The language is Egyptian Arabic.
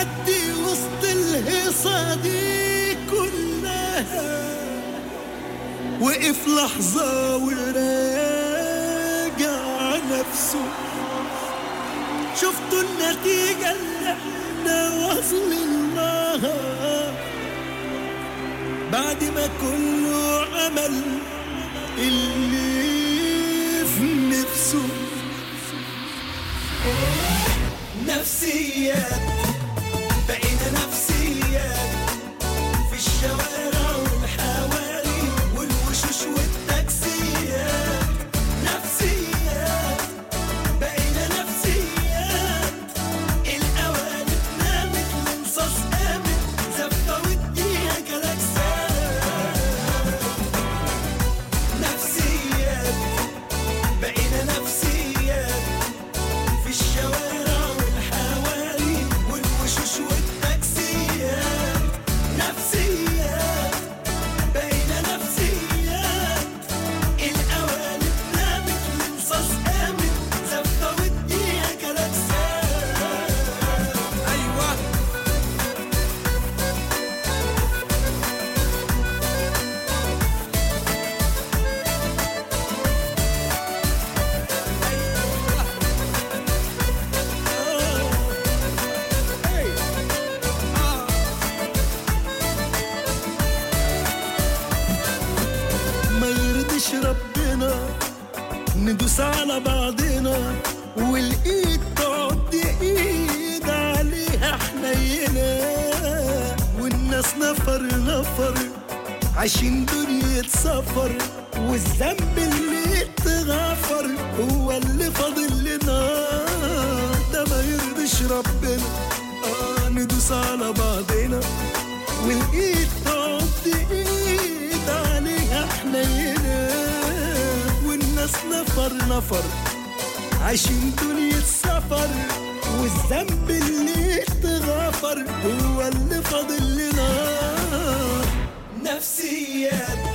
يعدي وسط الهيصة دي كلها وقف لحظة وراجع نفسه شفتوا النتيجة اللي احنا واصلين لها بعد ما كله عمل اللي في نفسه نفسيات بقينا نفسيات في الشوارع والحواري والوشوش والتاكسيات نفسيات بقينا نفسيات القوالب نامت الانصاص قامت زفة وديها جلاكسات نفسيات بقينا نفسيات في الشوارع والحواري والوشوش والتاكسيات نفسيات بقينا نفسيات القوالب نامت الانصاص قامت زفة وديها جلاكسات ايوه ما يرضيش ربنا ندوس على بعضنا والايد تقعد ايد عليها حنينة والناس نفر نفر عايشين دنيا سفر والذنب اللي اتغفر هو اللي فاضل لنا ده ما يرضيش ربنا آه ندوس على بعضنا والايد تقعد ايد عليها حنينة والناس نفر نفر عايشين دنيا سفر والذنب اللي اتغفر هو اللي فاضل لنا نفسيات